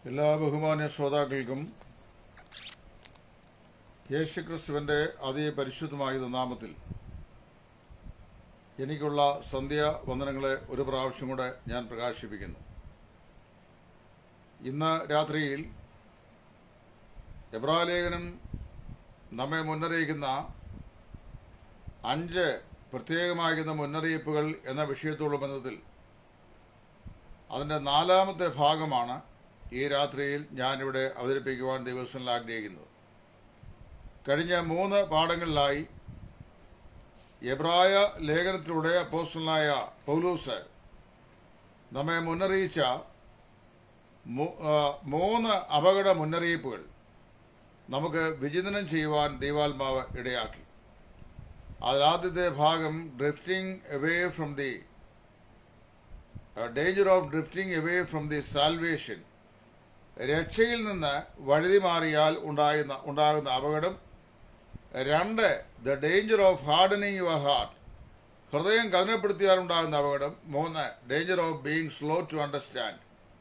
എല്ലാ ബഹുമാന്യ ശ്രോതാക്കൾക്കും യേശുക്രിസ്തുവിൻ്റെ അതിപരിശുദ്ധമായ നാമത്തിൽ എനിക്കുള്ള സന്ധ്യാ വന്ദനങ്ങളെ ഒരു പ്രാവശ്യം കൂടെ ഞാൻ പ്രകാശിപ്പിക്കുന്നു ഇന്ന് രാത്രിയിൽ എബ്രാലേഖനം നമ്മെ മുന്നറിയിക്കുന്ന അഞ്ച് പ്രത്യേകമാകുന്ന മുന്നറിയിപ്പുകൾ എന്ന വിഷയത്തോടുള്ള ബന്ധത്തിൽ അതിൻ്റെ നാലാമത്തെ ഭാഗമാണ് ഈ രാത്രിയിൽ ഞാനിവിടെ അവതരിപ്പിക്കുവാൻ ദിവസങ്ങളിൽ ആഗ്രഹിക്കുന്നത് കഴിഞ്ഞ മൂന്ന് പാഠങ്ങളിലായി എബ്രായ ലേഖനത്തിലൂടെ അപ്പോസ്റ്റലായ പൗലൂസ് നമ്മെ മുന്നറിയിച്ച മൂ- ആ, മൂന്ന് അപകട മുന്നറിയിപ്പുകൾ നമുക്ക് വിചിന്തനം ചെയ്യുവാൻ ദൈവാത്മാവ് ഇടയാക്കി അതിലാദ്യത്തെ ഭാഗം drifting away from the danger of drifting away from the salvation രക്ഷയിൽ നിന്ന് വഴുതി മാറിയാൽ ഉണ്ടാകുന്ന ഉണ്ടാകുന്ന അപകടം രണ്ട് the danger of hardening your heart ഹൃദയം കഠിനപ്പെടുത്തിയാൽ ഉണ്ടാകുന്ന അപകടം മൂന്ന് danger of being slow to understand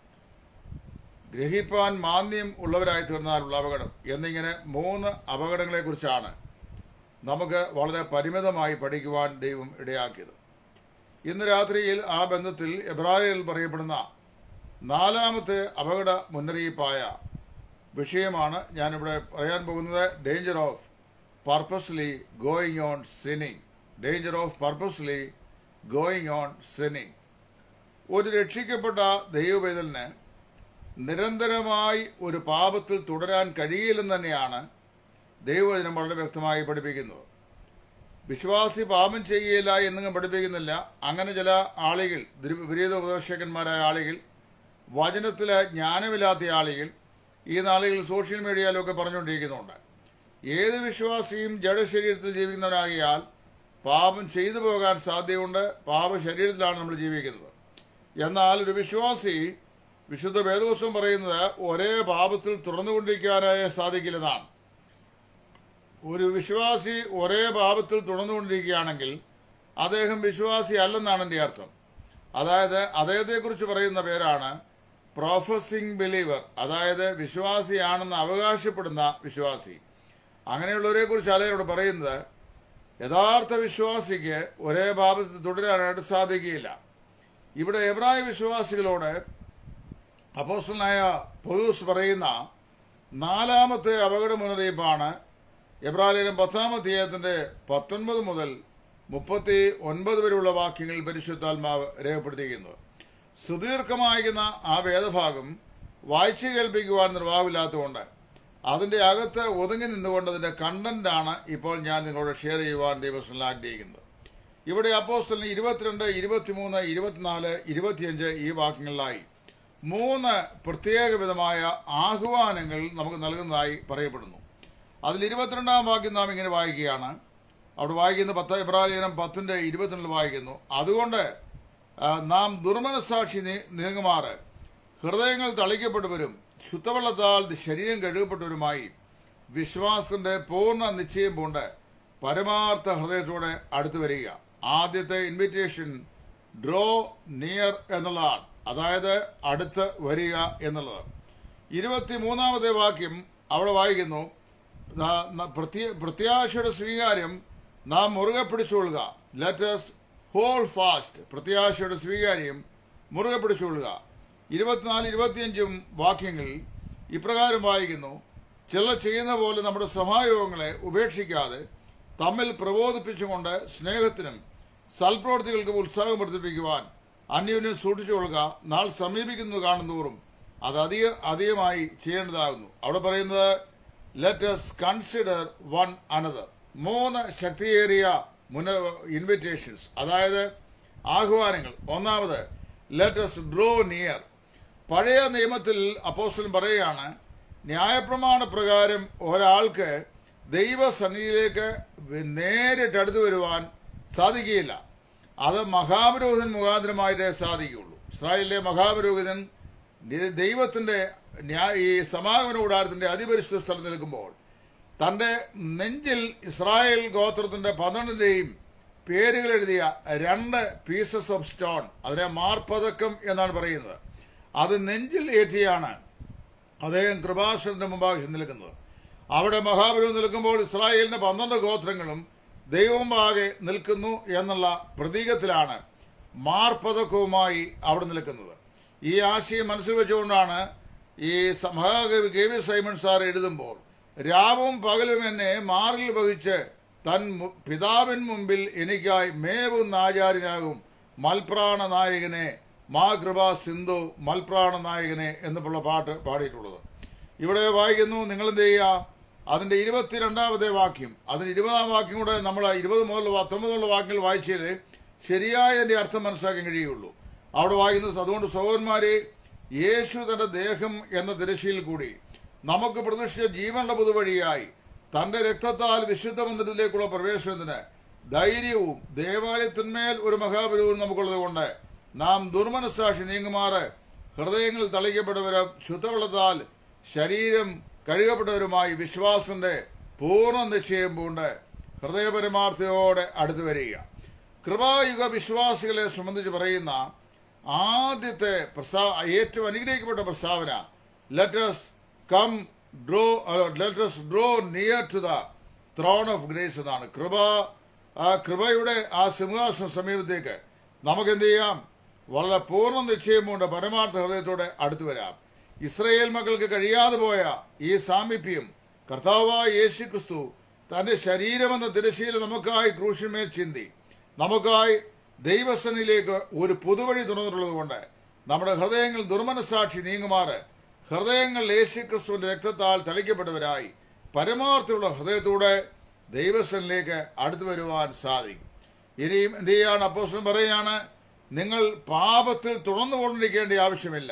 ഗ്രഹിപ്പാൻ മാന്യം ഉള്ളവരായി തീർന്നാലുള്ള അപകടം എന്നിങ്ങനെ മൂന്ന് അപകടങ്ങളെക്കുറിച്ചാണ് നമുക്ക് വളരെ പരിമിതമായി പഠിക്കുവാൻ ദൈവം ഇടയാക്കിയത് ഇന്ന് രാത്രിയിൽ ആ ബന്ധത്തിൽ എബ്രാഹിൽ പറയപ്പെടുന്ന നാലാമത്തെ അപകട മുന്നറിയിപ്പായ വിഷയമാണ് ഞാനിവിടെ പറയാൻ പോകുന്നത് danger of purposely going on sinning danger of purposely going on sinning ഒരു രക്ഷിക്കപ്പെട്ട ദൈവവേദലിന് നിരന്തരമായി ഒരു പാപത്തിൽ തുടരാൻ കഴിയില്ലെന്ന് തന്നെയാണ് ദൈവവചനം വളരെ വ്യക്തമായി പഠിപ്പിക്കുന്നത് വിശ്വാസി പാപം ചെയ്യുകയില്ല എന്നും പഠിപ്പിക്കുന്നില്ല അങ്ങനെ ചില ആളുകൾ ദുരു- വിപരീത ഉപദേശകന്മാരായ ആളുകൾ വചനത്തിലെ ജ്ഞാനമില്ലാത്ത ആളുകൾ ഈ നാളുകളിൽ സോഷ്യൽ മീഡിയയിലൊക്കെ പറഞ്ഞുകൊണ്ടിരിക്കുന്നുണ്ട് ഏത് വിശ്വാസിയും ജഡശരീരത്തിൽ ജീവിക്കുന്നവരാകിയാൽ പാപം ചെയ്തു പോകാൻ സാധ്യതയുണ്ട് പാപ ശരീരത്തിലാണ് നമ്മൾ ജീവിക്കുന്നത് എന്നാൽ ഒരു വിശ്വാസി വിശുദ്ധ വേദവസ്വം പറയുന്നത് ഒരേ പാപത്തിൽ തുറന്നുകൊണ്ടിരിക്കാനായി സാധിക്കില്ലെന്നാണ് ഒരു വിശ്വാസി ഒരേ പാപത്തിൽ തുടർന്നുകൊണ്ടിരിക്കുകയാണെങ്കിൽ അദ്ദേഹം വിശ്വാസി അല്ലെന്നാണ് എൻ്റെ അർത്ഥം അതായത് അദ്ദേഹത്തെക്കുറിച്ച് പറയുന്ന പേരാണ് പ്രൊഫസിംഗ് ബിലീവർ അതായത് വിശ്വാസിയാണെന്ന് അവകാശപ്പെടുന്ന വിശ്വാസി അങ്ങനെയുള്ളവരെ കുറിച്ച് അദ്ദേഹത്തോട് പറയുന്നത് യഥാർത്ഥ വിശ്വാസിക്ക് ഒരേ പാപത്തിൽ തുടരാനായിട്ട് സാധിക്കുകയില്ല ഇവിടെ എബ്രായ വിശ്വാസികളോട് അപ്പോസ്റ്റലായ പൊലൂസ് പറയുന്ന നാലാമത്തെ അപകട മുന്നറിയിപ്പാണ് എബ്രാലേഖനം പത്താം അധ്യായത്തിന്റെ പത്തൊൻപത് മുതൽ മുപ്പത്തി ഒൻപത് വരെയുള്ള വാക്യങ്ങളിൽ പരിശുദ്ധാത്മാവ് രേഖപ്പെടുത്തിയിരിക്കുന്നത് സുദീർഘമായിരിക്കുന്ന ആ വേദഭാഗം വായിച്ചു കേൾപ്പിക്കുവാൻ നിർവാഹമില്ലാത്തതുകൊണ്ട് അതിന്റെ അകത്ത് ഒതുങ്ങി നിന്നുകൊണ്ട് അതിന്റെ കണ്ടന്റാണ് ഇപ്പോൾ ഞാൻ നിങ്ങളോട് ഷെയർ ചെയ്യുവാൻ ദൈവസ്ഥലിൽ ആഗ്രഹിക്കുന്നത് ഇവിടെ അപ്പോസ്റ്റലിന് ഇരുപത്തിരണ്ട് ഇരുപത്തിമൂന്ന് ഇരുപത്തിനാല് ഇരുപത്തിയഞ്ച് ഈ വാക്യങ്ങളിലായി മൂന്ന് പ്രത്യേക വിധമായ ആഹ്വാനങ്ങൾ നമുക്ക് നൽകുന്നതായി പറയപ്പെടുന്നു അതിൽ ഇരുപത്തിരണ്ടാം വാക്യം നാം ഇങ്ങനെ വായിക്കുകയാണ് അവിടെ വായിക്കുന്ന പത്ത് ഇബ്രാഹിം പത്തിന്റെ ഇരുപത്തിരണ്ടിൽ വായിക്കുന്നു അതുകൊണ്ട് ആ, നാം ദുർമനസാക്ഷി നീ- നീങ്ങുമാറ് ഹൃദയങ്ങൾ തളിക്കപ്പെട്ടവരും ശുദ്ധവെള്ളത്താൽ ശരീരം കഴുകപ്പെട്ടവരുമായി വിശ്വാസത്തിന്റെ പൂർണ്ണ നിശ്ചയം കൊണ്ട് പരമാർത്ഥ ഹൃദയത്തോടെ അടുത്തു വരിക ആദ്യത്തെ ഇൻവിറ്റേഷൻ ഡ്രോ നിയർ എന്നുള്ളതാണ് അതായത് അടുത്ത് വരിക എന്നുള്ളത് ഇരുപത്തിമൂന്നാമത്തെ വാക്യം അവിടെ വായിക്കുന്നു ന- ന- പ്രത്യ- പ്രത്യാശയുടെ സ്വീകാര്യം നാം മുറുകെ പിടിച്ചുകൊള്ളുക ലെറ്റസ് ഹോൾ ഫാസ്റ്റ് പ്രത്യാശയുടെ സ്വീകാര്യം മുറുകെ പിടിച്ചുകൊള്ളുക ഇരുപത്തിനാല് ഇരുപത്തിയഞ്ചും വാക്യങ്ങളിൽ ഇപ്രകാരം വായിക്കുന്നു ചിലർ ചെയ്യുന്ന പോലെ നമ്മുടെ സഭായോഗങ്ങളെ ഉപേക്ഷിക്കാതെ തമ്മിൽ പ്രബോധിപ്പിച്ചുകൊണ്ട് സ്നേഹത്തിനും സൽപ്രവർത്തികൾക്കും ഉത്സാഹം വർദ്ധിപ്പിക്കുവാൻ അന്യോന്യം സൂക്ഷിച്ചുകൊള്ളുക നാൾ സമീപിക്കുന്നു കാണുന്തോറും അത് അധിക അധികമായി ചെയ്യേണ്ടതാകുന്നു അവിടെ പറയുന്നത് ലെറ്റസ് കൺസിഡർ വൺ അനദർ മൂന്ന് ശക്തിയേറിയ മുന്ന ഇൻവിറ്റേഷൻസ് അതായത് ആഹ്വാനങ്ങൾ ഒന്നാമത് ലെറ്റസ് ഡ്രോ നിയർ പഴയ നിയമത്തിൽ അപ്പോസ്റ്റലൻ പറയുകയാണ് ന്യായപ്രമാണ പ്രകാരം ഒരാൾക്ക് ദൈവസന്നിധിയിലേക്ക് നേരിട്ട് അടുത്ത് വരുവാൻ സാധിക്കുകയില്ല അത് മഹാപുരോഹിതൻ മുഖാന്തരമായിട്ടേ സാധിക്കുകയുള്ളൂ ഇസ്രായേലിലെ മഹാപുരോഹിതൻ ദൈ- ദൈവത്തിന്റെ ന്യായ ഈ സമാഗമന കൂടാരത്തിന്റെ അതിപരിശുദ്ധ സ്ഥലത്ത് നിൽക്കുമ്പോൾ തന്റെ നെഞ്ചിൽ ഇസ്രായേൽ ഗോത്രത്തിന്റെ പന്ത്രണ്ടിന്റെയും പേരുകൾ എഴുതിയ രണ്ട് പീസസ് ഓഫ് സ്റ്റോൺ അതിനെ മാർപ്പതക്കം എന്നാണ് പറയുന്നത് അത് നെഞ്ചിൽ ഏറ്റിയാണ് അദ്ദേഹം കൃപാസനത്തിന്റെ മുമ്പാകെ ചെന്ന് നിൽക്കുന്നത് അവിടെ മഹാബലം നിൽക്കുമ്പോൾ ഇസ്രായേലിന്റെ പന്ത്രണ്ട് ഗോത്രങ്ങളും ദൈവമുമ്പാകെ നിൽക്കുന്നു എന്നുള്ള പ്രതീകത്തിലാണ് മാർപ്പതക്കവുമായി അവിടെ നിൽക്കുന്നത് ഈ ആശയം മനസ്സിൽ വെച്ചുകൊണ്ടാണ് ഈ സ- മഹാകവി കെ വി സൈമൺ സാർ എഴുതുമ്പോൾ രാവും പകലും എന്നെ മാറിൽ വഹിച്ച് തൻ മു- പിതാവിൻ മുമ്പിൽ എനിക്കായി മേവും ആചാര്യനാകും മൽപ്രാണ നായകനെ മാ കൃപാ സിന്ധു മൽപ്രാണ നായകനെ എന്നുള്ള പാട്ട് പാടിയിട്ടുള്ളത് ഇവിടെ വായിക്കുന്നു നിങ്ങൾ എന്ത് ചെയ്യുക അതിന്റെ ഇരുപത്തിരണ്ടാമത്തെ വാക്യം അതിന് ഇരുപതാം വാക്യം കൂടെ നമ്മൾ ഇരുപത് മുതൽ പത്തൊമ്പതുള്ള വാക്യങ്ങൾ വായിച്ചാൽ ശരിയായ അതിന്റെ അർത്ഥം മനസ്സിലാക്കാൻ കഴിയുള്ളൂ അവിടെ വായിക്കുന്നത് അതുകൊണ്ട് സഹോദരന്മാരെ യേശു തന്റെ ദേഹം എന്ന തിരശ്ശീൽ കൂടി നമുക്ക് പ്രതിഷ്ഠിച്ച ജീവനുള്ള പുതുവഴിയായി തന്റെ രക്തത്താൽ വിശുദ്ധ മന്ദിരത്തിലേക്കുള്ള പ്രവേശനത്തിന് ധൈര്യവും ദേവാലയത്തിന്മേൽ ഒരു മഹാബലവും നമുക്കുള്ളത് കൊണ്ട് നാം ദുർമനസാക്ഷി നീങ്ങുമാറ് ഹൃദയങ്ങളിൽ തളിക്കപ്പെട്ടവരും ശുദ്ധവെള്ളത്താൽ ശരീരം കഴുകപ്പെട്ടവരുമായി വിശ്വാസന്റെ പൂർണ്ണ നിശ്ചയം പൂണ്ട് ഹൃദയപരമാർത്ഥയോടെ അടുത്തു വരിക കൃപായുഗ വിശ്വാസികളെ സംബന്ധിച്ച് പറയുന്ന ആദ്യത്തെ പ്രസ്താവ ഏറ്റവും അനുഗ്രഹിക്കപ്പെട്ട പ്രസ്താവന let's come draw let's draw near to the throne of grace എന്നാണ് കൃപ ആ കൃപയുടെ ആ സിംഹാസന സമീപത്തേക്ക് നമുക്ക് എന്ത് ചെയ്യാം വളരെ പൂർണ്ണ നിശ്ചയം കൊണ്ട് പരമാർത്ഥ ഹൃദയത്തോടെ അടുത്തു വരാം ഇസ്രയേൽ മക്കൾക്ക് കഴിയാതെ പോയ ഈ സാമീപ്യം കർത്താവായ യേശു ക്രിസ്തു തന്റെ ശരീരമെന്ന തിരശീല നമുക്കായി ക്രൂശിന്മേൽ ചിന്തി നമുക്കായി ദൈവസനിലേക്ക് ഒരു പുതുവഴി തുറന്നിട്ടുള്ളത് കൊണ്ട് നമ്മുടെ ഹൃദയങ്ങൾ ദുർമനസാക്ഷി നീങ്ങുമാറ് ഹൃദയങ്ങൾ യേശു ക്രിസ്തുവിന്റെ രക്തത്താൽ തളിക്കപ്പെട്ടവരായി പരമാർത്ഥമുള്ള ഹൃദയത്തോടെ ദൈവസനിലേക്ക് അടുത്തു വരുവാൻ സാധിക്കും ഇനിയും എന്ത് ചെയ്യാണ് അപ്പോസ്റ്റലൻ പറയുകയാണ് നിങ്ങൾ പാപത്തിൽ തുറന്നുകൊണ്ടിരിക്കേണ്ട ആവശ്യമില്ല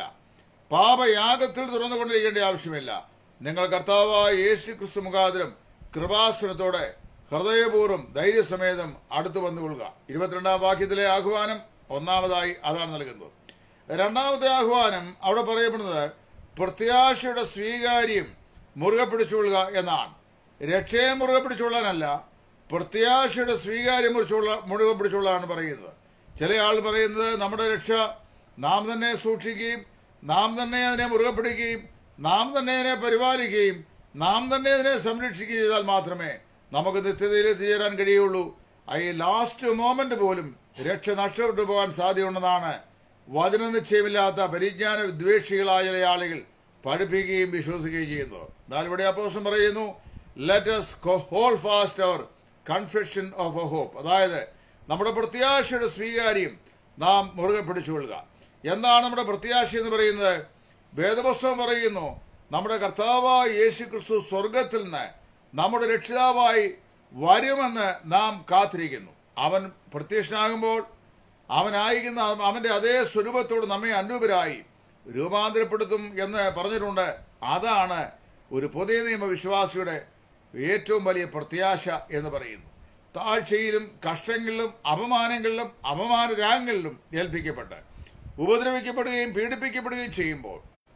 പാപയാഗത്തിൽ തുറന്നുകൊണ്ടിരിക്കേണ്ട ആവശ്യമില്ല നിങ്ങൾ കർത്താവായ യേശു ക്രിസ്തു മുഖാന്തരം കൃപാസുരത്തോടെ ഹൃദയപൂർവ്വം ധൈര്യസമേതം അടുത്തു വന്നുകൊള്ളുക ഇരുപത്തിരണ്ടാം വാക്യത്തിലെ ആഹ്വാനം ഒന്നാമതായി അതാണ് നൽകുന്നത് രണ്ടാമത്തെ ആഹ്വാനം അവിടെ പറയപ്പെടുന്നത് പ്രത്യാശയുടെ സ്വീകാര്യം മുറുകെ പിടിച്ചുകൊള്ളുക എന്നാണ് രക്ഷയെ മുറുകെ പിടിച്ചുകൊള്ളാനല്ല പ്രത്യാശയുടെ സ്വീകാര്യം മുറിച്ചുള്ള മുറുകെ പിടിച്ചുകൊള്ളാണ് പറയുന്നത് ചില ആൾ പറയുന്നത് നമ്മുടെ രക്ഷ നാം തന്നെ സൂക്ഷിക്കുകയും നാം തന്നെ അതിനെ മുറുകെ പിടിക്കുകയും നാം തന്നെ അതിനെ പരിപാലിക്കുകയും നാം തന്നെ അതിനെ സംരക്ഷിക്കുകയും ചെയ്താൽ മാത്രമേ നമുക്ക് നിത്യതയിൽ എത്തിച്ചേരാൻ കഴിയുള്ളൂ ഈ ലാസ്റ്റ് മോമെന്റ് പോലും രക്ഷ നഷ്ടപ്പെട്ടു പോകാൻ സാധ്യതയുണ്ടെന്നാണ് വചന നിശ്ചയമില്ലാത്ത പരിജ്ഞാന വിദ്വേഷികളായ ചില ആളുകൾ പഠിപ്പിക്കുകയും വിശ്വസിക്കുകയും ചെയ്യുന്നത് എന്നാൽ ഇവിടെ അപ്പോസം പറയുന്നു let's hold fast our confession of a hope അതായത് നമ്മുടെ പ്രത്യാശയുടെ സ്വീകാര്യം നാം മുറുകെ പിടിച്ചുകൊള്ളുക എന്താണ് നമ്മുടെ പ്രത്യാശ എന്ന് പറയുന്നത് വേദപുസ്തകം പറയുന്നു നമ്മുടെ കർത്താവായ യേശു ക്രിസ്തു സ്വർഗത്തിൽ നിന്ന് നമ്മുടെ രക്ഷിതാവായി വരുമെന്ന് നാം കാത്തിരിക്കുന്നു അവൻ പ്രത്യക്ഷനാകുമ്പോൾ അവനായിരിക്കുന്ന അവന്റെ അതേ സ്വരൂപത്തോട് നമ്മെ അനുപരായി രൂപാന്തരപ്പെടുത്തും എന്ന് പറഞ്ഞിട്ടുണ്ട് അതാണ് ഒരു പുതിയ നിയമ വിശ്വാസിയുടെ ഏറ്റവും വലിയ പ്രത്യാശ എന്ന് പറയുന്നു താഴ്ചയിലും കഷ്ടങ്ങളിലും അപമാനങ്ങളിലും അപമാനരാഗങ്ങളിലും ഏൽപ്പിക്കപ്പെട്ട് ഉപദ്രവിക്കപ്പെടുകയും പീഡിപ്പിക്കപ്പെടുകയും ചെയ്യുമ്പോൾ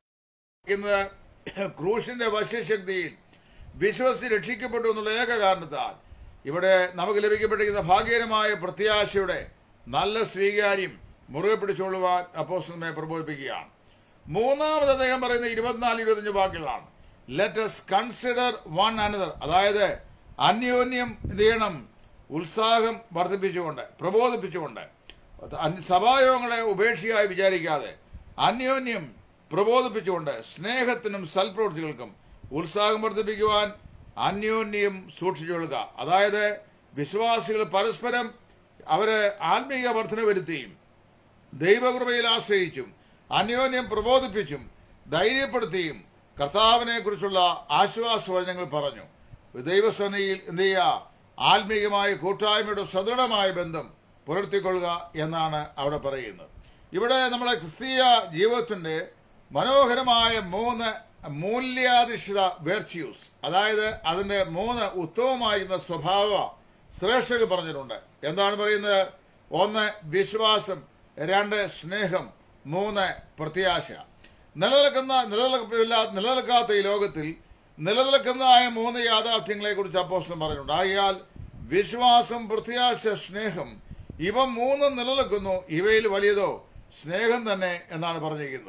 ഇന്ന് ക്രൂശിന്റെ വശ്യശക്തിയിൽ വിശ്വസിച്ച് രക്ഷിക്കപ്പെട്ടു എന്നുള്ള ഏക കാരണത്താൽ ഇവിടെ നമുക്ക് ലഭിക്കപ്പെട്ടിരിക്കുന്ന ഭാഗ്യകരമായ പ്രത്യാശയുടെ നല്ല സ്വീകാര്യം മുറുകെ പിടിച്ചുകൊള്ളുവാൻ അപ്പോസ്റ്റലിനെ പ്രബോധിപ്പിക്കുകയാണ് മൂന്നാമത് അദ്ദേഹം പറയുന്ന ഇരുപത്തിനാല് ഇരുപത്തഞ്ച് വാക്കുകളാണ് ലെറ്റസ് കൺസിഡർ വൺ അനദർ അതായത് അന്യോന്യം എന്ത് ചെയ്യണം ഉത്സാഹം വർദ്ധിപ്പിച്ചുകൊണ്ട് പ്രബോധിപ്പിച്ചുകൊണ്ട് അന്യ- സഭായോഗങ്ങളെ ഉപേക്ഷയായി വിചാരിക്കാതെ അന്യോന്യം പ്രബോധിപ്പിച്ചുകൊണ്ട് സ്നേഹത്തിനും സൽപ്രവൃത്തികൾക്കും ഉത്സാഹം വർദ്ധിപ്പിക്കുവാൻ അന്യോന്യം സൂക്ഷിച്ചുകൊള്ളുക അതായത് വിശ്വാസികൾ പരസ്പരം അവരെ ആത്മീയ വർധന വരുത്തിയും ദൈവകൃപയിൽ ആശ്രയിച്ചും അന്യോന്യം പ്രബോധിപ്പിച്ചും ധൈര്യപ്പെടുത്തിയും കർത്താവിനെ കുറിച്ചുള്ള ആശ്വാസവചനങ്ങൾ പറഞ്ഞു ദൈവസേനയിൽ എന്ത് ചെയ്യുക ആത്മീയമായ കൂട്ടായ്മയുടെ സദൃഢമായ ബന്ധം പുലർത്തിക്കൊള്ളുക എന്നാണ് അവിടെ പറയുന്നത് ഇവിടെ നമ്മളെ ക്രിസ്തീയ ജീവിതത്തിന്റെ മനോഹരമായ മൂന്ന് മൂല്യാധിഷ്ഠിത വെർച്യൂസ് അതായത് അതിന്റെ മൂന്ന് ഉത്തമമായിരുന്ന സ്വഭാവ ശ്രേഷ്ഠകൾ പറഞ്ഞിട്ടുണ്ട് എന്താണ് പറയുന്നത് ഒന്ന് വിശ്വാസം രണ്ട് സ്നേഹം മൂന്ന് പ്രത്യാശ നിലനിൽക്കുന്ന നിലനിൽപ്പില്ല നിലനിൽക്കാത്ത ഈ ലോകത്തിൽ നിലനിൽക്കുന്നതായ മൂന്ന് യാഥാർത്ഥ്യങ്ങളെ കുറിച്ച് അപ്പോസ്റ്റലൻ പറഞ്ഞിട്ടുണ്ട് ആകയാൽ വിശ്വാസം പ്രത്യാശ സ്നേഹം ഇവ മൂന്നും നിലനിൽക്കുന്നു ഇവയിൽ വലിയതോ സ്നേഹം തന്നെ എന്നാണ് പറഞ്ഞിരിക്കുന്നത്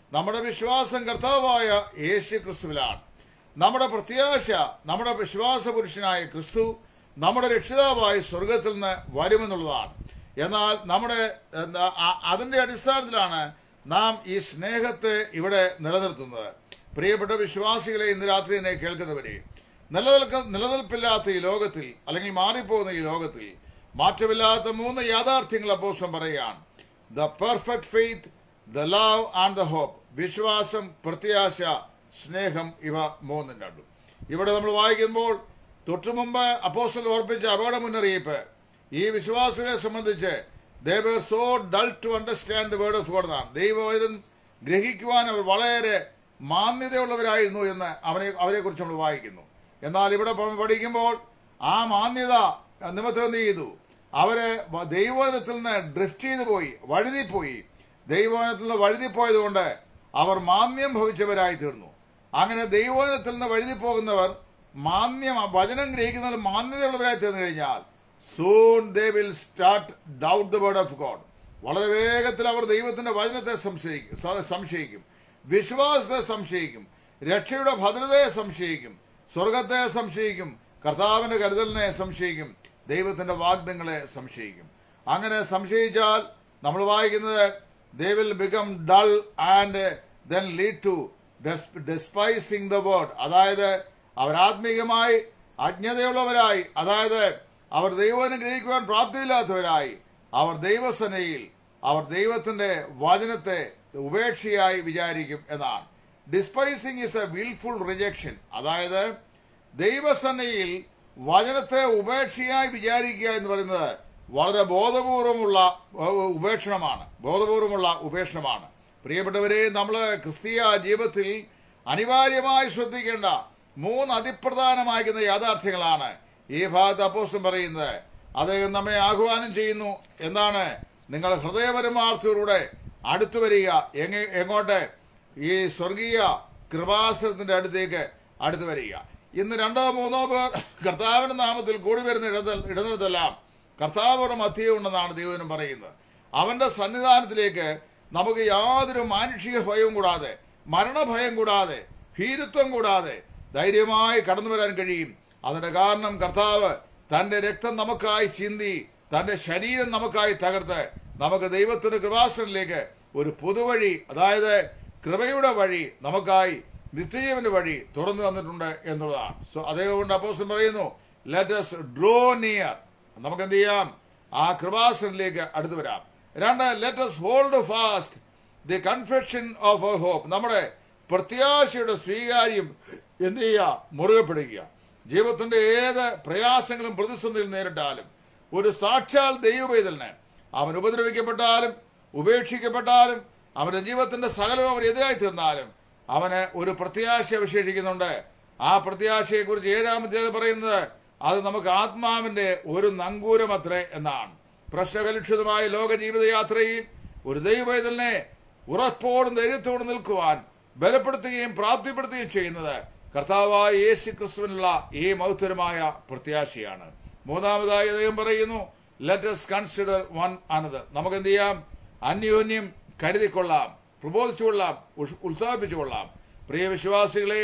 നമ്മുടെ വിശ്വാസം കർത്താവായ യേശു ക്രിസ്തുവിലാണ് നമ്മുടെ പ്രത്യാശ നമ്മുടെ വിശ്വാസ പുരുഷനായ ക്രിസ്തു നമ്മുടെ രക്ഷിതാവായി സ്വർഗത്തിൽ നിന്ന് വരുമെന്നുള്ളതാണ് എന്നാൽ നമ്മുടെ എന്താ, ആ- അതിന്റെ അടിസ്ഥാനത്തിലാണ് നാം ഈ സ്നേഹത്തെ ഇവിടെ നിലനിർത്തുന്നത് പ്രിയപ്പെട്ട വിശ്വാസികളെ ഇന്ന് രാത്രി എന്നെ കേൾക്കുന്നവരെ നിലനിൽക്ക നിലനിൽപ്പില്ലാത്ത ഈ ലോകത്തിൽ അല്ലെങ്കിൽ മാറിപ്പോകുന്ന ഈ ലോകത്തിൽ മാറ്റമില്ലാത്ത മൂന്ന് യാഥാർത്ഥ്യങ്ങൾ അപ്പോഷം പറയുകയാണ് the perfect faith the love and the hope വിശ്വാസം പ്രത്യാശ സ്നേഹം ഇവ മൂന്നും രണ്ടും ഇവിടെ നമ്മൾ വായിക്കുമ്പോൾ തൊട്ടു മുമ്പ് അപ്പോസ്റ്റൽ ഓർപ്പിച്ച അപകട മുന്നറിയിപ്പ് ഈ വിശ്വാസികളെ സംബന്ധിച്ച് they've so dull to understand the word of God എന്നാണ് ദൈവവേദം ഗ്രഹിക്കുവാൻ അവർ വളരെ മാന്യതയുള്ളവരായിരുന്നു എന്ന് അവനെ അവരെ കുറിച്ച് നമ്മൾ വായിക്കുന്നു എന്നാൽ ഇവിടെ പ- പഠിക്കുമ്പോൾ ആ മാന്യത നിമിത്തം എന്ത് ചെയ്തു അവര് വ- ദൈവവചനത്തിൽ നിന്ന് ഡ്രിഫ്റ്റ് ചെയ്തു പോയി വഴുതിപ്പോയി ദൈവവചനത്തിൽ നിന്ന് വഴുതിപ്പോയത് കൊണ്ട് അവർ മാന്യം ഭവിച്ചവരായി തീർന്നു അങ്ങനെ ദൈവവചനത്തിൽ നിന്ന് വഴുതിപ്പോകുന്നവർ മാന്യം വചനം ഗ്രഹിക്കുന്നതിൽ മാന്യതയുള്ളവരായി തീർന്നു കഴിഞ്ഞാൽ soon they will start doubt the word of God വളരെ വേഗത്തിൽ അവർ ദൈവത്തിന്റെ വചനത്തെ സംശയിക്കും സ- സംശയിക്കും വിശ്വാസത്തെ സംശയിക്കും രക്ഷയുടെ ഭദ്രതയെ സംശയിക്കും സ്വർഗത്തെ സംശയിക്കും കർത്താവിന്റെ കരുതലിനെ സംശയിക്കും ദൈവത്തിന്റെ വാഗ്ദങ്ങളെ സംശയിക്കും അങ്ങനെ സംശയിച്ചാൽ നമ്മൾ വായിക്കുന്നത് they will become dull and then lead to despising the word അതായത് അവർ ആത്മീകമായി അജ്ഞതയുള്ളവരായി അതായത് അവർ ദൈവം ഗ്രഹിക്കുവാൻ പ്രാപ്തിയില്ലാത്തവരായി അവർ ദൈവസനയിൽ അവർ ദൈവത്തിന്റെ വചനത്തെ ഉപേക്ഷയായി വിചാരിക്കും എന്നാണ് despising is a wilful rejection അതായത് ദൈവസന്നയിൽ വചനത്തെ ഉപേക്ഷയായി വിചാരിക്കുക എന്ന് പറയുന്നത് വളരെ ബോധപൂർവമുള്ള ഏഹ്, ഉപേക്ഷണമാണ് ബോധപൂർവമുള്ള ഉപേക്ഷണമാണ് പ്രിയപ്പെട്ടവരെ നമ്മൾ ക്രിസ്തീയ ജീവിതത്തിൽ അനിവാര്യമായി ശ്രദ്ധിക്കേണ്ട മൂന്ന് അതിപ്രധാനമായിരിക്കുന്ന യാഥാർത്ഥ്യങ്ങളാണ് ഈ ഭാഗത്ത് അപ്പോസ്തലൻ പറയുന്നത് അദ്ദേഹം നമ്മെ ആഹ്വാനം ചെയ്യുന്നു എന്താണ് നിങ്ങൾ ഹൃദയപരമാർത്ഥത്തിലൂടെ അടുത്തു വരിക എങ്ങ- എങ്ങോട്ട് ഈ സ്വർഗീയ കൃപാസനത്തിന്റെ അടുത്തേക്ക് അടുത്തു വരിക ഇന്ന് രണ്ടോ മൂന്നോ പേർ കർത്താവിന്റെ നാമത്തിൽ കൂടി വരുന്ന ഇടത ഇടനിടത്തെല്ലാം കർത്താവോട് മധ്യമുണ്ടെന്നാണ് ദൈവനും പറയുന്നത് അവന്റെ സന്നിധാനത്തിലേക്ക് നമുക്ക് യാതൊരു മാനുഷിക ഭയവും കൂടാതെ മരണഭയം കൂടാതെ ഭീരുത്വം കൂടാതെ ധൈര്യമായി കടന്നു വരാൻ കഴിയും അതിന്റെ കാരണം കർത്താവ് തന്റെ രക്തം നമുക്കായി ചിന്തി തന്റെ ശരീരം നമുക്കായി തകർത്ത് നമുക്ക് ദൈവത്തിന്റെ കൃപാസനിലേക്ക് ഒരു പുതുവഴി അതായത് കൃപയുടെ വഴി നമുക്കായി നിത്യജീവന്റെ വഴി തുറന്നു തന്നിട്ടുണ്ട് എന്നുള്ളതാണ് സോ അതേകൊണ്ട് അപ്പോസ്റ്റലൻ പറയുന്നു ലെറ്റ് us ഡ്രോ നിയർ നമുക്ക് എന്ത് ചെയ്യാം ആ കൃപാസനിലേക്ക് അടുത്തു വരാം രണ്ട് let us hold fast the confession of our hope നമ്മുടെ പ്രത്യാശയുടെ സ്വീകാര്യം എന്ത് ചെയ്യുക മുറുകെ പിടിക്കുക ജീവിതത്തിന്റെ ഏത് പ്രയാസങ്ങളും പ്രതിസന്ധിയും നേരിട്ടാലും ഒരു സാക്ഷാൽ ദൈവവേദലിന് അവൻ ഉപദ്രവിക്കപ്പെട്ടാലും ഉപേക്ഷിക്കപ്പെട്ടാലും അവന്റെ ജീവിതത്തിന്റെ സകലവും അവൻ എതിരായി തീർന്നാലും അവന് ഒരു പ്രത്യാശ വിശേഷിക്കുന്നുണ്ട് ആ പ്രത്യാശയെക്കുറിച്ച് ഏഴാമത്തെ പറയുന്നത് അത് നമുക്ക് ആത്മാവിന്റെ ഒരു നങ്കൂരമത്രേ എന്നാണ് പ്രശ്നകലുഷിതമായ ലോക ജീവിതയാത്രയിൽ ഒരു ദൈവവേദലിനെ ഉറപ്പോടും ധൈര്യത്തോടും നിൽക്കുവാൻ ബലപ്പെടുത്തുകയും പ്രാപ്തിപ്പെടുത്തുകയും ചെയ്യുന്നത് കർത്താവായ യേശു ക്രിസ്തുവിനുള്ള ഈ മൗത്തരമായ പ്രത്യാശയാണ് മൂന്നാമതായി അദ്ദേഹം പറയുന്നു let us consider one another നമുക്ക് എന്ത് ചെയ്യാം അന്യോന്യം കരുതിക്കൊള്ളാം പ്രബോധിച്ചുകൊള്ളാം ഉഷ്- ഉത്സാഹിപ്പിച്ചുകൊള്ളാം പ്രിയ വിശ്വാസികളെ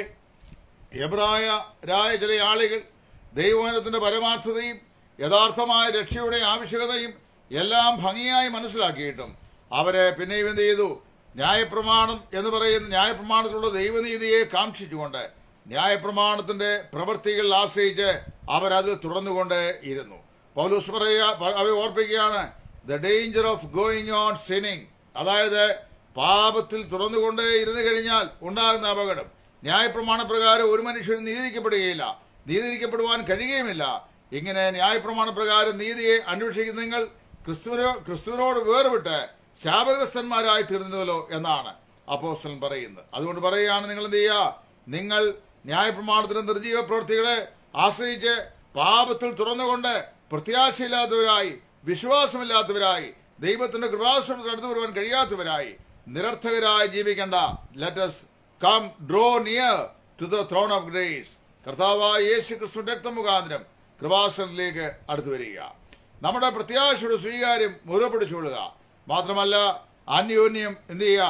എബ്രായരായ ചില ആളുകൾ ദൈവവചനത്തിന്റെ പരമാർത്ഥതയും യഥാർത്ഥമായ രക്ഷയുടെ ആവശ്യകതയും എല്ലാം ഭംഗിയായി മനസ്സിലാക്കിയിട്ടും അവരെ പിന്നെയും എന്ത് ചെയ്തു ന്യായപ്രമാണം എന്ന് പറയുന്ന ന്യായപ്രമാണത്തിലുള്ള ദൈവനീതിയെ കാക്ഷിച്ചുകൊണ്ട് ന്യായപ്രമാണത്തിന്റെ പ്രവൃത്തികളിൽ ആശ്രയിച്ച് അവരത് തുടർന്നുകൊണ്ട് ഇരുന്നു പൗലൂസ് പറയുക അവ ഓർപ്പിക്കുകയാണ് the danger of going on sinning അതായത് പാപത്തിൽ തുറന്നുകൊണ്ടേ ഇരുന്നു കഴിഞ്ഞാൽ ഉണ്ടാകുന്ന അപകടം ന്യായപ്രമാണ പ്രകാരം ഒരു മനുഷ്യനും നീതിക്കപ്പെടുകയില്ല നീതിരിക്കപ്പെടുവാൻ കഴിയുകയുമില്ല ഇങ്ങനെ ന്യായപ്രമാണ പ്രകാരം നീതിയെ അന്വേഷിക്കുന്ന നിങ്ങൾ ക്രിസ്തുവിനോ ക്രിസ്തുവിനോട് വേർവിട്ട് ശാപഗ്രസ്തന്മാരായി തീർന്നുവല്ലോ എന്നാണ് അപ്പോസ്റ്റലൻ പറയുന്നത് അതുകൊണ്ട് പറയുകയാണ് നിങ്ങൾ എന്ത് ചെയ്യുക നിങ്ങൾ ന്യായപ്രമാണത്തിന്റെ നിർജീവ പ്രവൃത്തികളെ ആശ്രയിച്ച് പാപത്തിൽ തുറന്നുകൊണ്ട് പ്രത്യാശയില്ലാത്തവരായി വിശ്വാസമില്ലാത്തവരായി ദൈവത്തിന്റെ കൃപാസനത്തിൽ കടന്നു വരുവാൻ കഴിയാത്തവരായി നിരർത്ഥകരായി ജീവിക്കേണ്ട let's come draw near to the throne of grace കർത്താവായ യേശു ക്രിസ്തു രക്തം മുഖാന്തരം കൃപാസനത്തിലേക്ക് അടുത്തു വരിക നമ്മുടെ പ്രത്യാശയുടെ സ്വീകാര്യം മുറുകെ പിടിച്ചുകൊള്ളുക മാത്രമല്ല അന്യോന്യം എന്ത് ചെയ്യുക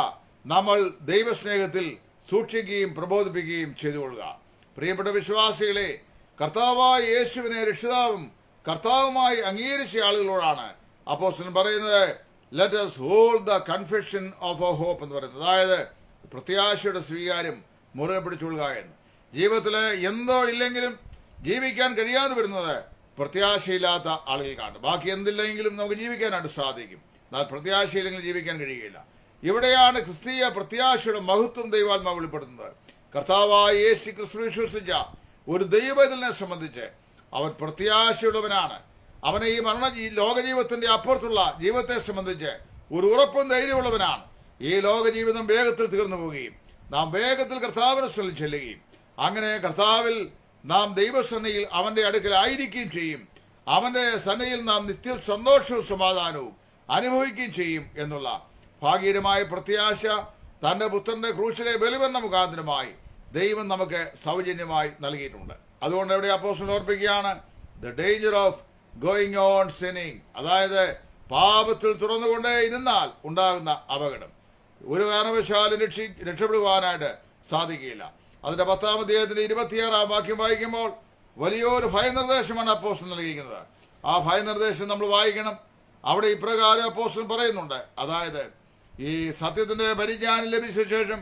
നമ്മൾ ദൈവസ്നേഹത്തിൽ സൂക്ഷിക്കുകയും പ്രബോധിപ്പിക്കുകയും ചെയ്തുകൊള്ളുക പ്രിയപ്പെട്ട വിശ്വാസികളെ കർത്താവായ യേശുവിനെ രക്ഷിതാവും കർത്താവുമായി അംഗീകരിച്ച ആളുകളോടാണ് അപ്പോസ്റ്റലൻ പറയുന്നത് let us hold the confession of a hope എന്ന് പറയുന്നത് അതായത് പ്രത്യാശയുടെ സ്വീകാര്യം മുറുകെ പിടിച്ചുകൊള്ളുക എന്ന് ജീവിതത്തിൽ എന്തോ ഇല്ലെങ്കിലും ജീവിക്കാൻ കഴിയാതെ വരുന്നത് പ്രത്യാശയില്ലാത്ത ആളുകൾക്കാണ് ബാക്കി എന്തില്ലെങ്കിലും നമുക്ക് ജീവിക്കാനായിട്ട് സാധിക്കും എന്നാൽ പ്രത്യാശയില്ലെങ്കിൽ ജീവിക്കാൻ കഴിയുകയില്ല ഇവിടെയാണ് ക്രിസ്തീയ പ്രത്യാശയുടെ മഹത്വം ദൈവാത്മാവ് വെളിപ്പെടുത്തുന്നത് കർത്താവായ യേശു ക്രിസ്തു വിശ്വസിച്ച ഒരു ദൈവത്തിനെ സംബന്ധിച്ച് അവൻ പ്രത്യാശയുള്ളവനാണ് അവനെ ഈ മരണ ഈ ലോകജീവിതത്തിന്റെ അപ്പുറത്തുള്ള ജീവിതത്തെ സംബന്ധിച്ച് ഒരു ഉറപ്പും ധൈര്യമുള്ളവനാണ് ഈ ലോകജീവിതം വേഗത്തിൽ തീർന്നു പോവുകയും നാം വേഗത്തിൽ കർത്താവിനെ സ്ഥലം ചെല്ലുകയും അങ്ങനെ കർത്താവിൽ നാം ദൈവസന്നയിൽ അവന്റെ അടുക്കൽ ആയിരിക്കുകയും ചെയ്യും അവന്റെ സന്നയിൽ നാം നിത്യം സന്തോഷവും സമാധാനവും അനുഭവിക്കുകയും ചെയ്യും എന്നുള്ള ഭാഗീരമായ പ്രത്യാശ തന്റെ പുത്രന്റെ ക്രൂശിലെ ബലിവന്ന മുഖാന്തരമായി ദൈവം നമുക്ക് സൗജന്യമായി നൽകിയിട്ടുണ്ട് അതുകൊണ്ട് എവിടെ അപ്പോസ്റ്റൽ ഓർപ്പിക്കുകയാണ് the danger of going on sinning അതായത് പാപത്തിൽ തുറന്നുകൊണ്ടേ ഇരുന്നാൽ ഉണ്ടാകുന്ന അപകടം ഒരു കാരണവശാലും രക്ഷി രക്ഷപ്പെടുവാനായിട്ട് സാധിക്കുകയില്ല അതിന്റെ പത്താം അധ്യായത്തിന്റെ ഇരുപത്തിയാറാം വാക്യം വായിക്കുമ്പോൾ വലിയൊരു ഭയനിർദ്ദേശമാണ് അപ്പോസ്റ്റൽ നൽകിയിരിക്കുന്നത് ആ ഭയനിർദ്ദേശം നമ്മൾ വായിക്കണം അവിടെ ഇപ്രകാരം അപ്പോസ്റ്റൽ പറയുന്നുണ്ട് അതായത് ഈ സത്യത്തിന്റെ പരിജ്ഞാനം ലഭിച്ച ശേഷം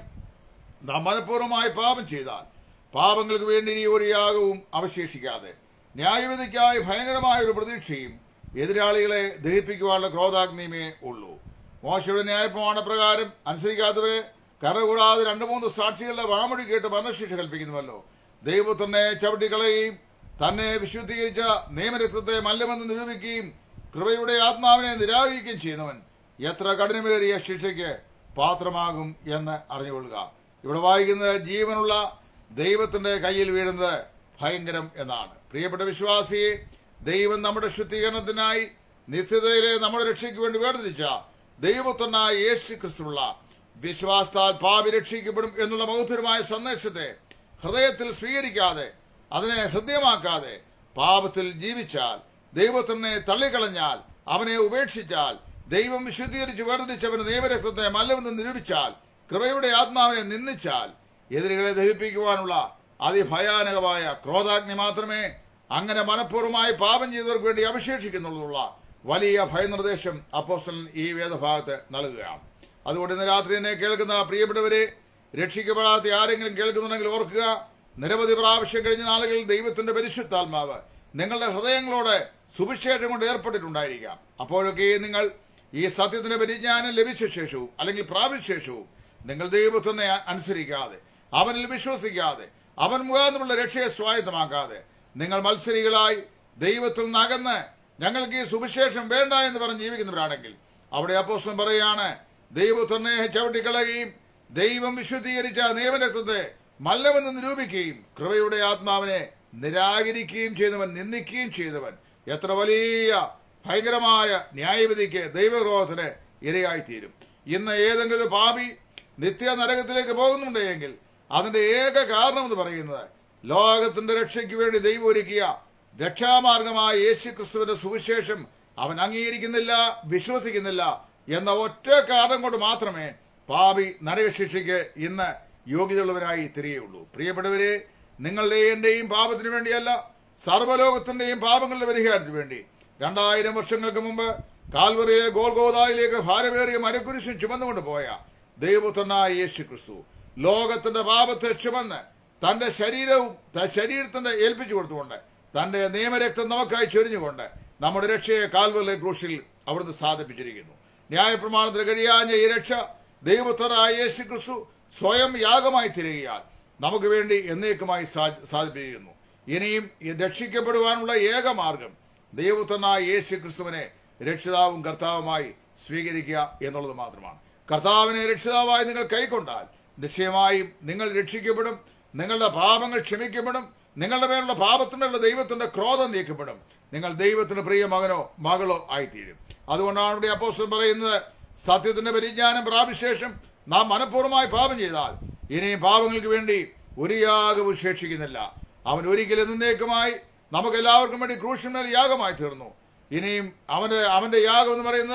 നാം മനഃപൂർവ്വമായി പാപം ചെയ്താൽ പാപങ്ങൾക്ക് വേണ്ടി ഇനി ഒരു യാഗവും അവശേഷിക്കാതെ ന്യായവിധിക്കായി ഭയങ്കരമായ ഒരു പ്രതീക്ഷയും എതിരാളികളെ ദഹിപ്പിക്കുവാനുള്ള ക്രോധാഗ്നിയുമേ ഉള്ളൂ മോശയുടെ ന്യായപ്രമാണ പ്രകാരം അനുസരിക്കാത്തവരെ കരകൂടാതെ രണ്ടു മൂന്ന് സാക്ഷികളുടെ വാമൊഴി കേട്ട് മരണശിക്ഷ കൽപ്പിക്കുന്നുവല്ലോ ദൈവത്തിനെ ചവിട്ടിക്കളയുകയും തന്നെ വിശുദ്ധീകരിച്ച നിയമരക്തത്തെ മല്ലമെന്ന് നിരൂപിക്കുകയും കൃപയുടെ ആത്മാവിനെ നിരാകരിക്കുകയും ചെയ്യുന്നവൻ എത്ര കഠിനമേറിയ ശിക്ഷയ്ക്ക് പാത്രമാകും എന്ന് അറിഞ്ഞുകൊള്ളുക ഇവിടെ വായിക്കുന്നത് ജീവനുള്ള ദൈവത്തിന്റെ കയ്യിൽ വീഴുന്നത് ഭയങ്കരം എന്നാണ് പ്രിയപ്പെട്ട വിശ്വാസിയെ ദൈവം നമ്മുടെ ശുദ്ധീകരണത്തിനായി നിത്യതയിലെ നമ്മുടെ രക്ഷയ്ക്ക് വേണ്ടി വേർതിരിച്ച ദൈവത്തനായ യേശു ക്രിസ്തുള്ള വിശ്വാസത്താൽ പാപി രക്ഷിക്കപ്പെടും എന്നുള്ള മൗഥുരമായ സന്ദേശത്തെ ഹൃദയത്തിൽ സ്വീകരിക്കാതെ അതിനെ ഹൃദയമാക്കാതെ പാപത്തിൽ ജീവിച്ചാൽ ദൈവത്തിനെ തള്ളിക്കളഞ്ഞാൽ അവനെ ഉപേക്ഷിച്ചാൽ ദൈവം വിശുദ്ധീകരിച്ച് വേർതിരിച്ചവന് നിയമരക്തത്തെ മല്ലമെന്ന് നിരൂപിച്ചാൽ കൃപയുടെ ആത്മാവിനെ നിന്ദിച്ചാൽ എതിരുകളെ ദഹിപ്പിക്കുവാനുള്ള അതിഭയാനകമായ ക്രോധാഗ്നി മാത്രമേ അങ്ങനെ മനഃപൂർവ്വമായി പാപം ചെയ്തവർക്ക് വേണ്ടി അവശേഷിക്കുന്നുള്ളതുള്ള വലിയ ഭയനിർദ്ദേശം അപ്പോസ്റ്റലൻ ഈ വേദഭാഗത്ത് നൽകുകയാണ് അതുകൊണ്ട് ഇന്ന് രാത്രി എന്നെ കേൾക്കുന്ന പ്രിയപ്പെട്ടവരെ രക്ഷിക്കപ്പെടാത്ത ആരെങ്കിലും കേൾക്കുന്നുണ്ടെങ്കിൽ ഓർക്കുക നിരവധി പ്രാവശ്യം കഴിഞ്ഞ നാളുകളിൽ ദൈവത്തിന്റെ പരിശുദ്ധാത്മാവ് നിങ്ങളുടെ ഹൃദയങ്ങളോട് സുവിശേഷം കൊണ്ട് ഏർപ്പെട്ടിട്ടുണ്ടായിരിക്കാം അപ്പോഴൊക്കെ നിങ്ങൾ ഈ സത്യത്തിന്റെ പരിജ്ഞാനം ലഭിച്ച ശേഷവും അല്ലെങ്കിൽ പ്രാപിച്ച ശേഷവും നിങ്ങൾ ദൈവത്തിനെ അനുസരിക്കാതെ അവനിൽ വിശ്വസിക്കാതെ അവൻ മുഖാന്തരമുള്ള രക്ഷയെ സ്വായത്തമാക്കാതെ നിങ്ങൾ മത്സരികളായി ദൈവത്തിൽ നിന്ന് അകന്ന് ഞങ്ങൾക്ക് ഈ സുവിശേഷം വേണ്ട എന്ന് പറഞ്ഞ് ജീവിക്കുന്നവരാണെങ്കിൽ അവിടെ അപ്പോസ്റ്റലൻ പറയാണ് ദൈവത്തിനെ ചവിട്ടിക്കളയുകയും ദൈവം വിശുദ്ധീകരിച്ച നിയമരക്തത്തെ മല്ലമെന്ന് നിരൂപിക്കുകയും കൃപയുടെ ആത്മാവിനെ നിരാകരിക്കുകയും ചെയ്തവൻ നിന്ദിക്കുകയും ചെയ്തവൻ എത്ര വലിയ ഭയങ്കരമായ ന്യായവിധിക്ക് ദൈവക്രോധത്തിന് ഇരയായിത്തീരും ഇന്ന് ഏതെങ്കിലും പാപി നിത്യ നരകത്തിലേക്ക് പോകുന്നുണ്ടെങ്കിൽ അതിന്റെ ഏക കാരണം എന്ന് പറയുന്നത് ലോകത്തിന്റെ രക്ഷയ്ക്ക് വേണ്ടി ദൈവം ഒരുക്കിയ രക്ഷാമാർഗമായ യേശു ക്രിസ്തുവിന്റെ സുവിശേഷം അവൻ അംഗീകരിക്കുന്നില്ല വിശ്വസിക്കുന്നില്ല എന്ന ഒറ്റ കാരണം കൊണ്ട് മാത്രമേ പാപി നരകശിക്ഷയ്ക്ക് ഇന്ന് യോഗ്യതയുള്ളവരായി തിരികെയുള്ളൂ പ്രിയപ്പെട്ടവരെ നിങ്ങളുടെ എന്റെയും പാപത്തിന് വേണ്ടിയല്ല സർവ്വലോകത്തിന്റെയും പാപങ്ങളുടെ പരിഹാരത്തിന് വേണ്ടി രണ്ടായിരം വർഷങ്ങൾക്ക് മുമ്പ് കാൽവറിയെ ഗോൽഗോദായിലേക്ക് ഭാരമേറിയ മരക്കുരിശും ചുമന്നുകൊണ്ട് പോയ ദൈവപുത്രനായ യേശു ക്രിസ്തു ലോകത്തിന്റെ പാപത്തെ ചുമന്ന് തന്റെ ശരീരവും ത- ശരീരത്തിന്റെ ഏൽപ്പിച്ചു കൊടുത്തുകൊണ്ട് തന്റെ നിയമരക്തം നമുക്കായി ചൊരിഞ്ഞുകൊണ്ട് നമ്മുടെ രക്ഷയെ കാൽവറിലെ ക്രൂശിൽ അവിടുന്ന് സാധിപ്പിച്ചിരിക്കുന്നു ന്യായപ്രമാണത്തിന് കഴിയാഞ്ഞ ഈ രക്ഷ ദൈവപുത്രനായ യേശു ക്രിസ്തു സ്വയം യാഗമായി തിരികയാൽ നമുക്ക് വേണ്ടി എന്നേക്കുമായി സാ- സാധിപ്പിക്കുന്നു ഇനിയും ഈ രക്ഷിക്കപ്പെടുവാനുള്ള ഏക മാർഗം ദൈവപുത്രനായ യേശു ക്രിസ്തുവിനെ രക്ഷിതാവും കർത്താവുമായി സ്വീകരിക്കുക എന്നുള്ളത് മാത്രമാണ് കർത്താവിനെ രക്ഷിതാവായി നിങ്ങൾ കൈക്കൊണ്ടാൽ നിശ്ചയമായും നിങ്ങൾ രക്ഷിക്കപ്പെടും നിങ്ങളുടെ പാപങ്ങൾ ക്ഷമിക്കപ്പെടും നിങ്ങളുടെ മേലുള്ള പാപത്തിനുള്ള ദൈവത്തിന്റെ ക്രോധം നീക്കപ്പെടും നിങ്ങൾ ദൈവത്തിന് പ്രിയ മകനോ മകളോ ആയിത്തീരും അതുകൊണ്ടാണ് ഇവിടെ അപ്പോസ്റ്റലൻ പറയുന്നത് സത്യത്തിന്റെ പരിജ്ഞാനം പ്രാപിശേഷം നാം മനഃപൂർവ്വമായി പാപം ചെയ്താൽ ഇനിയും പാപങ്ങൾക്ക് വേണ്ടി ഒരു യാഗവും ശേഷിക്കുന്നില്ല അവൻ ഒരിക്കലും എന്നേക്കുമായി നമുക്ക് എല്ലാവർക്കും വേണ്ടി ക്രൂശന്മേൽ യാഗമായി തീർന്നു ഇനിയും അവന്റെ അവന്റെ യാഗം എന്ന് പറയുന്നത്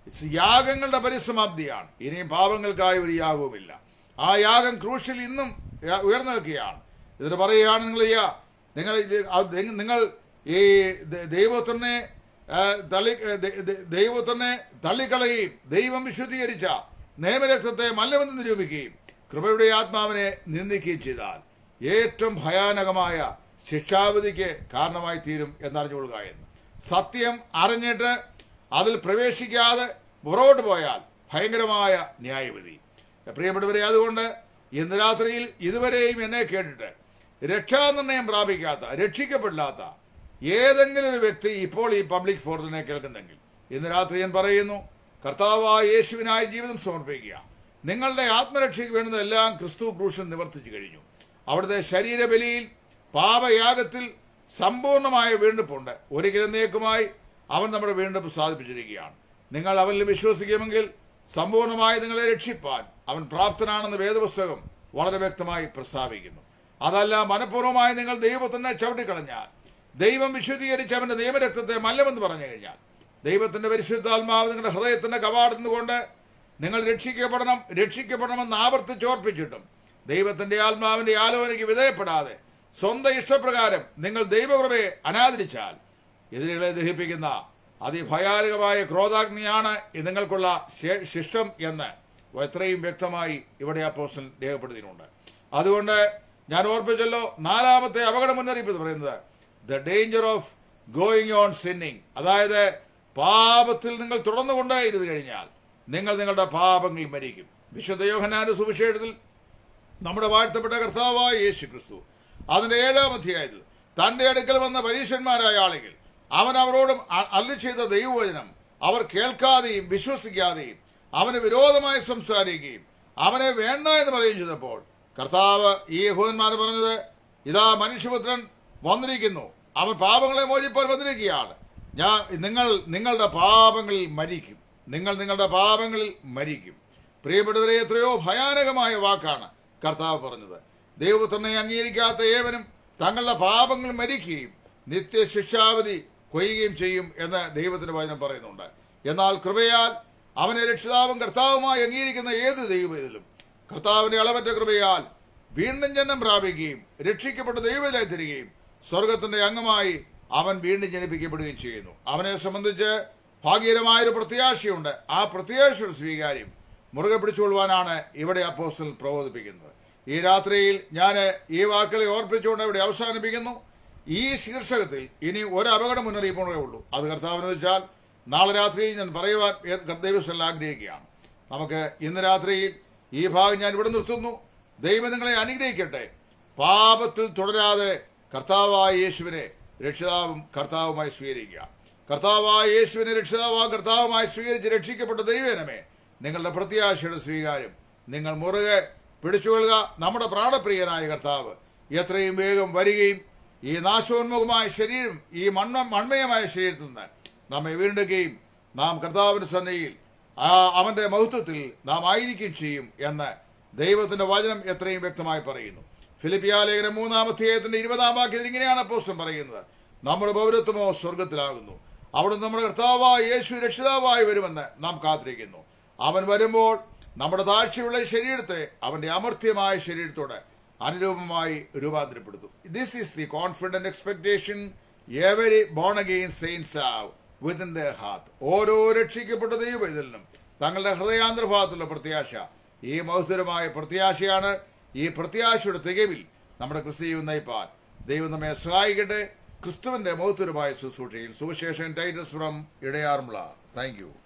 ഇറ്റ്സ് യാഗങ്ങളുടെ പരിസമാപ്തിയാണ് ഇനിയും പാപങ്ങൾക്കായി ഒരു യാഗവുമില്ല ആ യാഗം ക്രൂശിൽ ഇന്നും യ- ഉയർന്നു നിൽക്കുകയാണ് ഇതിന് പറയുകയാണ് നിങ്ങൾ ഈ നിങ്ങൾ ഇത് അത് ദൈ- നിങ്ങൾ ഈ ദ- ദൈവത്തിനെ ആ, തള്ളി ദ- ദ- ദൈവത്തിനെ തള്ളിക്കളയുകയും ദൈവം വിശുദ്ധീകരിച്ച നിയമരക്തത്തെ മല്ലമെന്ന് നിരൂപിക്കുകയും കൃപയുടെ ആത്മാവിനെ നിന്ദിക്കുകയും ചെയ്താൽ ഏറ്റവും ഭയാനകമായ ശിക്ഷാവിധിക്ക് കാരണമായി തീരും എന്നറിഞ്ഞുകൊള്ളുക എന്ന് സത്യം അറിഞ്ഞിട്ട് അതിൽ പ്രവേശിക്കാതെ പുറകോട്ട് പോയാൽ ഭയങ്കരമായ ന്യായവിധി പ്രിയപ്പെട്ടവരെ അതുകൊണ്ട് ഇന്ന് രാത്രിയിൽ ഇതുവരെയും എന്നെ കേട്ടിട്ട് രക്ഷാനിർണയം പ്രാപിക്കാത്ത രക്ഷിക്കപ്പെടില്ലാത്ത ഏതെങ്കിലും ഒരു വ്യക്തി ഇപ്പോൾ ഈ പബ്ലിക് ഫോറത്തിനെ കേൾക്കുന്നെങ്കിൽ ഇന്ന് രാത്രി ഞാൻ പറയുന്നു കർത്താവായ യേശുവിനായി ജീവിതം സമർപ്പിക്കുക നിങ്ങളുടെ ആത്മരക്ഷയ്ക്ക് വേണ്ടുന്നതെല്ലാം ക്രിസ്തു ക്രൂശൻ നിവർത്തിച്ചു കഴിഞ്ഞു അവിടുത്തെ ശരീരബലിയിൽ പാപയാഗത്തിൽ സമ്പൂർണമായ വീണ്ടെടുപ്പുണ്ട് ഒരിക്കലും നേക്കുമായി അവൻ നമ്മുടെ വീണ്ടെടുപ്പ് സാധിപ്പിച്ചിരിക്കുകയാണ് നിങ്ങൾ അവനിൽ വിശ്വസിക്കുമെങ്കിൽ സമ്പൂർണമായി നിങ്ങളെ രക്ഷിപ്പാൻ അവൻ പ്രാപ്തനാണെന്ന് വേദപുസ്തകം വളരെ വ്യക്തമായി പ്രസ്താവിക്കുന്നു അതല്ല മനഃപൂർവ്വമായി നിങ്ങൾ ദൈവത്തിനെ ചവിട്ടിക്കളഞ്ഞാൽ ദൈവം വിശുദ്ധീകരിച്ച് അവന്റെ നിയമരക്തത്തെ മല്ലമെന്ന് പറഞ്ഞു കഴിഞ്ഞാൽ ദൈവത്തിന്റെ പരിശുദ്ധാത്മാവ് നിങ്ങളുടെ ഹൃദയത്തിന്റെ കവാടത്തിന് കൊണ്ട് നിങ്ങൾ രക്ഷിക്കപ്പെടണം രക്ഷിക്കപ്പെടണമെന്ന് ആവർത്തിച്ചോർപ്പിച്ചിട്ടും ദൈവത്തിന്റെ ആത്മാവിന്റെ ആലോചനയ്ക്ക് വിധേയപ്പെടാതെ സ്വന്തം ഇഷ്ടപ്രകാരം നിങ്ങൾ ദൈവകൃപയെ അനാദരിച്ചാൽ എതിരുകളെ ദഹിപ്പിക്കുന്ന അതിഭയാനകമായ ക്രോധാഗ്നിയാണ് ഇത് നിങ്ങൾക്കുള്ള ശേ- ശിഷ്ടം എന്ന് എത്രയും വ്യക്തമായി ഇവിടെ അപ്പോസ്റ്റൽ രേഖപ്പെടുത്തിയിട്ടുണ്ട് അതുകൊണ്ട് ഞാൻ ഓർപ്പിച്ചല്ലോ നാലാമത്തെ അപകട മുന്നറിയിപ്പ് എന്ന് പറയുന്നത് the danger of going on sinning അതായത് പാപത്തിൽ നിങ്ങൾ തുടർന്നുകൊണ്ടേ ഇരുന്ന് കഴിഞ്ഞാൽ നിങ്ങൾ നിങ്ങളുടെ പാപങ്ങൾ മരിക്കും വിശുദ്ധ യോഹനാന്റെ സുവിശേഷത്തിൽ നമ്മുടെ വാഴ്ത്തപ്പെട്ട കർത്താവായ യേശു ക്രിസ്തു അതിന്റെ ഏഴാം അധ്യായത്തിൽ തന്റെ അടുക്കൽ വന്ന പരീക്ഷന്മാരായ ആളുകൾ അവൻ അവരോടും അ- അരുളി ചെയ്ത ദൈവവചനം അവർ കേൾക്കാതെയും വിശ്വസിക്കാതെയും അവന് വിരോധമായി സംസാരിക്കുകയും അവനെ വേണ്ട എന്ന് പറയുകയും ചെയ്തപ്പോൾ കർത്താവ് ഈ യഹൂദന്മാർ പറഞ്ഞത് ഇതാ മനുഷ്യപുത്രൻ വന്നിരിക്കുന്നു അവൻ പാപങ്ങളെ മോചിപ്പാൻ വന്നിരിക്കുകയാണ് ഞാൻ നിങ്ങൾ നിങ്ങളുടെ പാപങ്ങളിൽ മരിക്കും നിങ്ങൾ നിങ്ങളുടെ പാപങ്ങളിൽ മരിക്കും പ്രിയപ്പെട്ടവരെ എത്രയോ ഭയാനകമായ വാക്കാണ് കർത്താവ് പറഞ്ഞത് ദൈവത്തിനെ അംഗീകരിക്കാത്ത ഏവനും തങ്ങളുടെ പാപങ്ങൾ മരിക്കുകയും നിത്യശിക്ഷാവധി കൊയ്യുകയും ചെയ്യും എന്ന് ദൈവത്തിന്റെ വചനം പറയുന്നുണ്ട് എന്നാൽ കൃപയാൽ അവനെ രക്ഷിതാവും കർത്താവുമായി അംഗീകരിക്കുന്ന ഏത് ദൈവത്തിലും കർത്താവിന്റെ അളവറ്റ കൃപയാൽ വീണ്ടും ജന്മം പ്രാപിക്കുകയും രക്ഷിക്കപ്പെട്ട ദൈവത്തിലായി തരികയും സ്വർഗത്തിന്റെ അംഗമായി അവൻ വീണ്ടും ജനിപ്പിക്കപ്പെടുകയും ചെയ്യുന്നു അവനെ സംബന്ധിച്ച് ഭാഗ്യകരമായൊരു പ്രത്യാശയുണ്ട് ആ പ്രത്യാശയുടെ സ്വീകാര്യം മുറുകെ പിടിച്ചുകൊള്ളുവാനാണ് ഇവിടെ അപ്പോസ്റ്റൽ പ്രബോധിപ്പിക്കുന്നത് ഈ രാത്രിയിൽ ഞാൻ ഈ വാക്കുകളെ ഓർപ്പിച്ചുകൊണ്ട് ഇവിടെ അവസാനിപ്പിക്കുന്നു ഈ ശീർഷകത്തിൽ ഇനി ഒരു അപകട മുന്നറിയിപ്പുകളേ ഉള്ളൂ അത് കർത്താവിന് വെച്ചാൽ നാളെ രാത്രിയിൽ ഞാൻ പറയുവാൻ ദൈവസ്ഥൽ ആഗ്രഹിക്കുകയാണ് നമുക്ക് ഇന്ന് രാത്രിയിൽ ഈ ഭാഗം ഞാൻ ഇവിടെ നിർത്തുന്നു ദൈവം നിങ്ങളെ അനുഗ്രഹിക്കട്ടെ പാപത്തിൽ തുടരാതെ കർത്താവായ യേശുവിനെ രക്ഷിതാവും കർത്താവുമായി സ്വീകരിക്കുക കർത്താവായ യേശുവിനെ രക്ഷിതാവാം കർത്താവുമായി സ്വീകരിച്ച് രക്ഷിക്കപ്പെട്ട ദൈവനമേ നിങ്ങളുടെ പ്രത്യാശയുടെ സ്വീകാര്യം നിങ്ങൾ മുറുകെ പിടിച്ചുകൊള്ളുക നമ്മുടെ പ്രാണപ്രിയനായ കർത്താവ് എത്രയും വേഗം വരികയും ഈ നാശോന്മുഖമായ ശരീരം ഈ മണ്മ മൺമയമായ ശരീരത്തിൽ നിന്ന് നമ്മെ വീണ്ടെടുക്കുകയും നാം കർത്താവിന്റെ സന്നയിൽ ആ അവന്റെ മഹത്വത്തിൽ നാം ആയിരിക്കുകയും ചെയ്യും എന്ന് ദൈവത്തിന്റെ വചനം എത്രയും വ്യക്തമായി പറയുന്നു ഫിലിപ്പിയ ലേഖനം മൂന്നാം അധ്യായത്തിന്റെ ഇരുപതാം വാക്യത്തിൽ ഇങ്ങനെയാണ് അപ്പോസ്റ്റൻ പറയുന്നത് നമ്മുടെ പൗരത്വമോ സ്വർഗത്തിലാകുന്നു അവിടെ നമ്മുടെ കർത്താവായ യേശു രക്ഷിതാവായി വരുമെന്ന് നാം കാത്തിരിക്കുന്നു അവൻ വരുമ്പോൾ നമ്മുടെ താഴ്ചയുള്ള ഈ ശരീരത്തെ അവന്റെ അമർത്യമായ ശരീരത്തോട് അനുരൂപമായി രൂപാന്തരപ്പെടുത്തും this is the confident expectation every born again saints have within the heart ഓരോ രക്ഷിക്കപ്പെട്ട ദൈവത്തിലും തങ്ങളുടെ ഹൃദയാന്തർഭാഗത്തുള്ള പ്രത്യാശ ഈ മഹത്തരമായ പ്രത്യാശയാണ് ഈ പ്രത്യാശയുടെ തികവിൽ നമ്മുടെ ക്രിസ്തീവ് നയിപ്പാൻ ദൈവം നമ്മെ സഹായിക്കട്ടെ ക്രിസ്തുവിന്റെ മഹത്തരമായ ശുശ്രൂഷയിൽ സുവിശേഷൻ Titus from Edayaranmula thank U